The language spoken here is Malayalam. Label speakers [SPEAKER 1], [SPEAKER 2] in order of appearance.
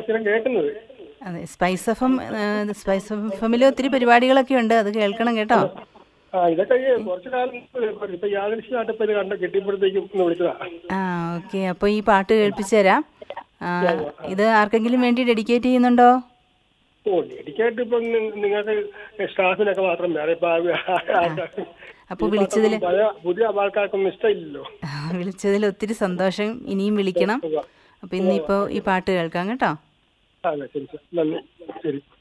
[SPEAKER 1] സ്ഥിരം കേൾക്കുന്നത്
[SPEAKER 2] അതെ spice F M spice F എമ്മിൽ ഒത്തിരി പരിപാടികളൊക്കെ ഉണ്ട് അത് കേൾക്കണം കേട്ടോ
[SPEAKER 1] ആ ഇതൊക്കെ ഈ കുറച്ചു കാലം മുമ്പ് കേൾക്കുമായിരുന്നു. ഇപ്പൊ യാദൃശ്യമായിട്ട് ഇപ്പൊ ഇത് കണ്ട കിട്ടിയപ്പോഴത്തേക്കും ഒന്ന് വിളിച്ചതാ
[SPEAKER 2] ആ ഓക്കെ അപ്പോൾ ഈ പാട്ട് കേൾപ്പിച്ചു തരാം ആ, ഇത് ആർക്കെങ്കിലും വേണ്ടി ഡെഡിക്കേറ്റ് ചെയ്യുന്നുണ്ടോ
[SPEAKER 1] ഓ ഡെഡിക്കേറ്റ് ഇപ്പൊ നി- നിങ്ങൾക്ക് സ്റ്റാഫിനൊക്കെ മാത്രം വേറെ ഇപ്പൊ ആ- ആൾക്കാർക്ക്
[SPEAKER 2] അപ്പോൾ
[SPEAKER 1] ഈ
[SPEAKER 2] വിളിച്ചതിൽ
[SPEAKER 1] പാട്ടൊന്നും പഴയ പുതിയ ആൾക്കാർക്കൊന്നും ഇഷ്ടമില്ലല്ലോ
[SPEAKER 2] വിളിച്ചതിൽ ഒത്തിരി സന്തോഷം ഇനിയും വിളിക്കണം അപ്പോൾ ഇന്നിപ്പോൾ ഈ പാട്ട് കേൾക്കാം കേട്ടോ
[SPEAKER 1] അതെ ശരി ശരി നന്ദി ശരി